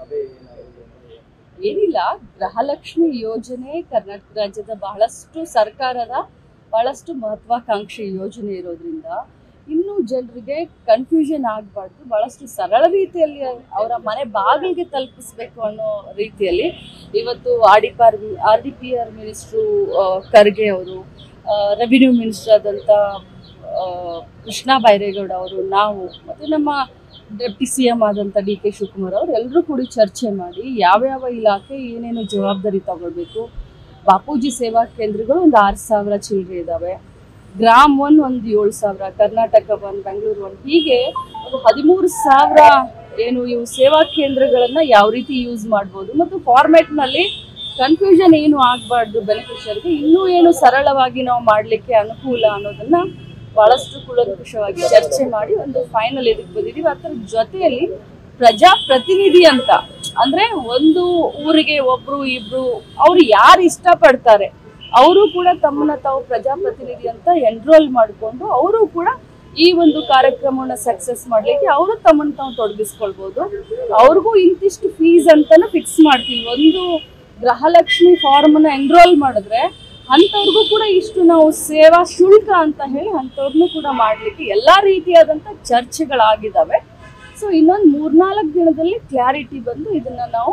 ಸಭೆ ಏನಾದ್ರು ಏನಿಲ್ಲ ಗೃಹಲಕ್ಷ್ಮಿ ಯೋಜನೆ ಕರ್ನಾಟಕ ರಾಜ್ಯದ ಬಹಳಷ್ಟು ಸರ್ಕಾರದ ಬಹಳಷ್ಟು ಮಹತ್ವಾಕಾಂಕ್ಷಿ ಯೋಜನೆ ಇರೋದ್ರಿಂದ ಇನ್ನೂ ಜನರಿಗೆ ಕನ್ಫ್ಯೂಷನ್ ಆಗಬಾರ್ದು ಬಹಳಷ್ಟು ಸರಳ ರೀತಿಯಲ್ಲಿ ಅವರ ಮನೆ ಬಾಗಿಲಿಗೆ ತಲುಪಿಸ್ಬೇಕು ಅನ್ನೋ ರೀತಿಯಲ್ಲಿ ಇವತ್ತು R D P R R D P R minister Kharge ಅವರು ರೆವಿನ್ಯೂ ಮಿನಿಸ್ಟರ್ ಆದಂಥ ಆ, ಕೃಷ್ಣ ಬೈರೇಗೌಡ ಅವರು ನಾವು ಮತ್ತು ನಮ್ಮ ಡೆಪ್ಟಿ ಸಿ ಎಂ ಆದಂಥ ಡಿ ಕೆ ಶಿವಕುಮಾರ್ ಅವರು ಎಲ್ಲರೂ ಕೂಡಿ ಚರ್ಚೆ ಮಾಡಿ ಯಾವ್ಯಾವ ಇಲಾಖೆ ಏನೇನು ಜವಾಬ್ದಾರಿ ತಗೊಳ್ಬೇಕು ಬಾಪೂಜಿ ಸೇವಾ ಕೇಂದ್ರಗಳು ಒಂದು ಆರು ಸಾವಿರ ಚಿಲ್ಲರೆ ಇದ್ದಾವೆ ಗ್ರಾಮ್ ಒನ್ ಒಂದು ಏಳು ಸಾವಿರ ಕರ್ನಾಟಕ ಒನ್ ಬೆಂಗಳೂರು ಒನ್ ಹೀಗೆ ಒಂದು ಹದಿಮೂರು ಸಾವಿರ ಏನು ಇವು ಸೇವಾ ಕೇಂದ್ರಗಳನ್ನು ಯಾವ ರೀತಿ ಯೂಸ್ ಮಾಡ್ಬೋದು ಮತ್ತು ಫಾರ್ಮೆಟ್ನಲ್ಲಿ ಕನ್ಫ್ಯೂಷನ್ ಏನು ಆಗಬಾರ್ದು ಬೆನಿಫಿಷರಿಗೆ ಇನ್ನೂ ಏನು ಸರಳವಾಗಿ ನಾವು ಮಾಡಲಿಕ್ಕೆ ಅನುಕೂಲ ಅನ್ನೋದನ್ನ ಬಹಳಷ್ಟು ಕೂಲಂಕುಷವಾಗಿ ಚರ್ಚೆ ಮಾಡಿ ಒಂದು ಫೈನಲ್ ಇದಕ್ಕೆ ಬಂದಿದ್ದೀವಿ ಅದರ ಜೊತೆಯಲ್ಲಿ ಪ್ರಜಾಪ್ರತಿನಿಧಿ ಅಂತ ಅಂದ್ರೆ ಒಂದು ಊರಿಗೆ ಒಬ್ರು ಇಬ್ರು ಅವ್ರು ಯಾರು ಇಷ್ಟಪಡ್ತಾರೆ ಅವರು ಕೂಡ ತಮ್ಮನ್ನ ತಾವು ಪ್ರಜಾಪ್ರತಿನಿಧಿ ಅಂತ ಎನ್ರೋಲ್ ಮಾಡಿಕೊಂಡು ಅವರು ಕೂಡ ಈ ಒಂದು ಕಾರ್ಯಕ್ರಮವನ್ನ ಸಕ್ಸಸ್ ಮಾಡ್ಲಿಕ್ಕೆ ಅವರು ತಮ್ಮನ್ನ ತಾವು ತೊಡಗಿಸ್ಕೊಳ್ಬಹುದು ಅವ್ರಿಗೂ ಇಂತಿಷ್ಟು ಫೀಸ್ ಅಂತಾನು ಫಿಕ್ಸ್ ಮಾಡ್ತೀವಿ ಒಂದು ಗೃಹಲಕ್ಷ್ಮಿ ಫಾರ್ಮ್ ಅನ್ನ ಎನ್ರೋಲ್ ಮಾಡಿದ್ರೆ ಅಂಥವ್ರಿಗೂ ಕೂಡ ಇಷ್ಟು ನಾವು ಸೇವಾ ಶುಲ್ಕ ಅಂತ ಹೇಳಿ ಅಂಥವ್ರನ್ನೂ ಕೂಡ ಮಾಡಲಿಕ್ಕೆ ಎಲ್ಲ ರೀತಿಯಾದಂಥ ಚರ್ಚೆಗಳಾಗಿದ್ದಾವೆ ಸೊ ಇನ್ನೊಂದು ಮೂರ್ನಾಲ್ಕು ದಿನದಲ್ಲಿ ಕ್ಲಾರಿಟಿ ಬಂದು ಇದನ್ನ ನಾವು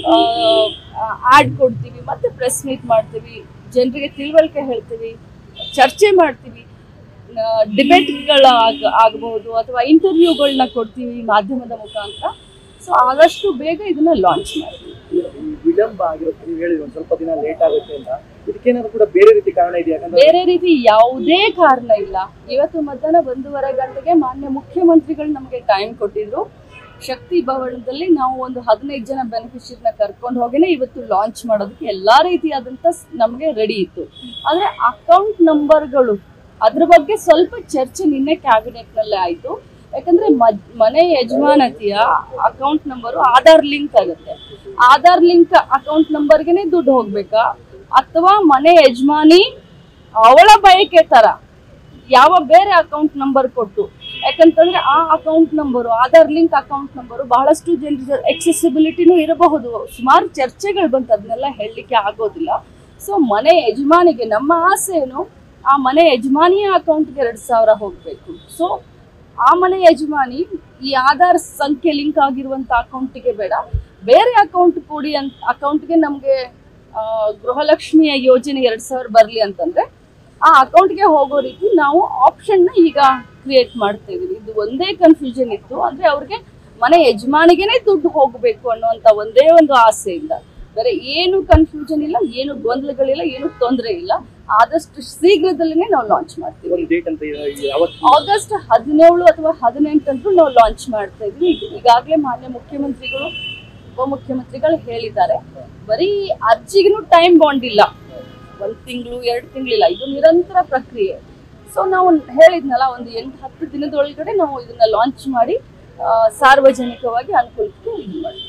ಆ್ಯಡ್ ಕೊಡ್ತೀವಿ ಮತ್ತೆ ಪ್ರೆಸ್ ಮೀಟ್ ಮಾಡ್ತೀವಿ ಜನರಿಗೆ ತಿಳುವಳಿಕೆ ಹೇಳ್ತೀವಿ ಚರ್ಚೆ ಮಾಡ್ತೀವಿ ಡಿಬೇಟ್ಗಳ ಆಗ ಆಗಬಹುದು ಅಥವಾ ಇಂಟರ್ವ್ಯೂಗಳನ್ನ ಕೊಡ್ತೀವಿ ಮಾಧ್ಯಮದ ಮುಖಾಂತರ ಸೊ ಆದಷ್ಟು ಬೇಗ ಇದನ್ನ ಲಾಂಚ್ ಮಾಡ್ತೀವಿ ಈ ವಿಳಂಬ ಆಗಿರುತ್ತೆ ನೀವು ಹೇಳಿದ್ರು ಒಂದ್ ಸ್ವಲ್ಪ ದಿನ ಲೇಟ್ ಆಗುತ್ತೆ ಅಂತ ಇದಕ್ಕೇನಾದ್ರು ಕೂಡ ಬೇರೆ ರೀತಿ ಕಾರಣ ಇದೆಯಾ ಯಾಕಂದ್ರೆ ಬೇರೆ ರೀತಿ ಯಾವುದೇ ಕಾರಣ ಇಲ್ಲ ಇವತ್ತು ಮಧ್ಯಾಹ್ನ ಒಂದೂವರೆ ಗಂಟೆಗೆ ಮಾನ್ಯ ಮುಖ್ಯಮಂತ್ರಿಗಳು ನಮಗೆ ಟೈಮ್ ಕೊಟ್ಟಿದ್ರು ಶಕ್ತಿ ಭವನದಲ್ಲಿ ನಾವು ಒಂದು ಹದಿನೈದು ಜನ ಬೆನಿಫಿಷಿಯರ್ನ ಕರ್ಕೊಂಡು ಹೋಗಿನೇ ಇವತ್ತು ಲಾಂಚ್ ಮಾಡೋದಕ್ಕೆ ಎಲ್ಲಾ ರೀತಿಯಾದಂಥ ನಮಗೆ ರೆಡಿ ಇತ್ತು ಆದ್ರೆ ಅಕೌಂಟ್ ನಂಬರ್ಗಳು ಅದ್ರ ಬಗ್ಗೆ ಸ್ವಲ್ಪ ಚರ್ಚೆ ನಿನ್ನೆ ಕ್ಯಾಬಿನೆಟ್ನಲ್ಲೇ ಆಯಿತು ಯಾಕಂದ್ರೆ ಮದ್- ಮನೆ ಯಜಮಾನತಿಯ ಅಕೌಂಟ್ ನಂಬರು ಆಧಾರ್ ಲಿಂಕ್ ಆಗುತ್ತೆ ಆಧಾರ್ ಲಿಂಕ್ ಅಕೌಂಟ್ ನಂಬರ್ಗೆನೆ ದುಡ್ಡು ಹೋಗ್ಬೇಕಾ ಅಥವಾ ಮನೆ ಯಜಮಾನಿ ಅವಳ ಬಯಕೆ ತರ ಯಾವ ಬೇರೆ ಅಕೌಂಟ್ ನಂಬರ್ ಕೊಟ್ಟು ಯಾಕಂತಂದ್ರೆ ಆ account number Aadhaar link account number ಬಹಳಷ್ಟು ಜನರ ಎಕ್ಸೆಸಿಬಿಲಿಟಿನೂ ಇರಬಹುದು ಸುಮಾರು ಚರ್ಚೆಗಳು ಬಂತು ಅದನ್ನೆಲ್ಲ ಹೇಳಲಿಕ್ಕೆ ಆಗೋದಿಲ್ಲ ಸೊ ಮನೆ ಯಜಮಾನಿಗೆ ನಮ್ಮ ಆಸೆ ಏನು ಆ ಮನೆ ಯಜಮಾನಿಯ ಅಕೌಂಟ್ಗೆ ಎರಡು ಸಾವಿರ ಹೋಗಬೇಕು ಸೊ ಆ ಮನೆ ಯಜಮಾನಿ ಈ ಆಧಾರ್ ಸಂಖ್ಯೆ ಲಿಂಕ್ ಆಗಿರುವಂತ ಅಕೌಂಟಿಗೆ ಬೇಡ ಬೇರೆ ಅಕೌಂಟ್ ಕೊಡಿ ಅಂತ ಅಕೌಂಟ್ಗೆ ನಮಗೆ ಗೃಹಲಕ್ಷ್ಮಿಯ ಯೋಜನೆ ಎರಡ್ ಸಾವಿರ ಬರಲಿ ಅಂತಂದ್ರೆ ಆ ಅಕೌಂಟ್ಗೆ ಹೋಗೋ ರೀತಿ ನಾವು ಆಪ್ಷನ್ನ ಈಗ ಕ್ರಿಯೇಟ್ ಮಾಡ್ತಾ ಇದೀವಿ ಇದು ಒಂದೇ ಕನ್ಫ್ಯೂಷನ್ ಇತ್ತು ಅಂದ್ರೆ ಅವ್ರಿಗೆ ಮನೆ ಯಜಮಾನಿಗೆನೆ ದುಡ್ಡು ಹೋಗಬೇಕು ಅನ್ನುವಂತ ಒಂದೇ ಒಂದು ಆಸೆ ಇಲ್ಲ ಬೇರೆ ಏನು ಕನ್ಫ್ಯೂಷನ್ ಇಲ್ಲ ಏನು ಗೊಂದಲಗಳಿಲ್ಲ ಏನು ತೊಂದರೆ ಇಲ್ಲ ಆದಷ್ಟು ಶೀಘ್ರದಲ್ಲೇ ನಾವು ಲಾಂಚ್ ಮಾಡ್ತೀವಿ ಒಂದು ಡೇಟ್ ಅಂತ ಇದೆ, ಯಾವತ್ತು ಆಗಸ್ಟ್ ಹದಿನೇಳು ಅಥವಾ ಹದಿನೆಂಟಂತೂ ನಾವು ಲಾಂಚ್ ಮಾಡ್ತಾ ಇದ್ವಿ ಈಗ- ಈಗಾಗಲೇ ಮಾನ್ಯ ಮುಖ್ಯಮಂತ್ರಿಗಳು ಉಪಮುಖ್ಯಮಂತ್ರಿಗಳು ಹೇಳಿದ್ದಾರೆ ಬರೀ ಅರ್ಜಿಗೂ ಟೈಮ್ ಬಾಂಡ್ ಇಲ್ಲ ಒಂದ್ ತಿಂಗಳು ಎರಡು ತಿಂಗಳಿಲ್ಲ ಇದು ನಿರಂತರ ಪ್ರಕ್ರಿಯೆ ಸೊ ನಾವು ಹೇಳಿದ್ನಲ್ಲ ಒಂದು ಎಂಟು ಹತ್ತು ದಿನದೊಳಗಡೆ ನಾವು ಇದನ್ನ ಲಾಂಚ್ ಮಾಡಿ ಆ, ಸಾರ್ವಜನಿಕವಾಗಿ ಅನುಕೂಲಕ್ಕೆ ಇದು ಮಾಡ್ತೀವಿ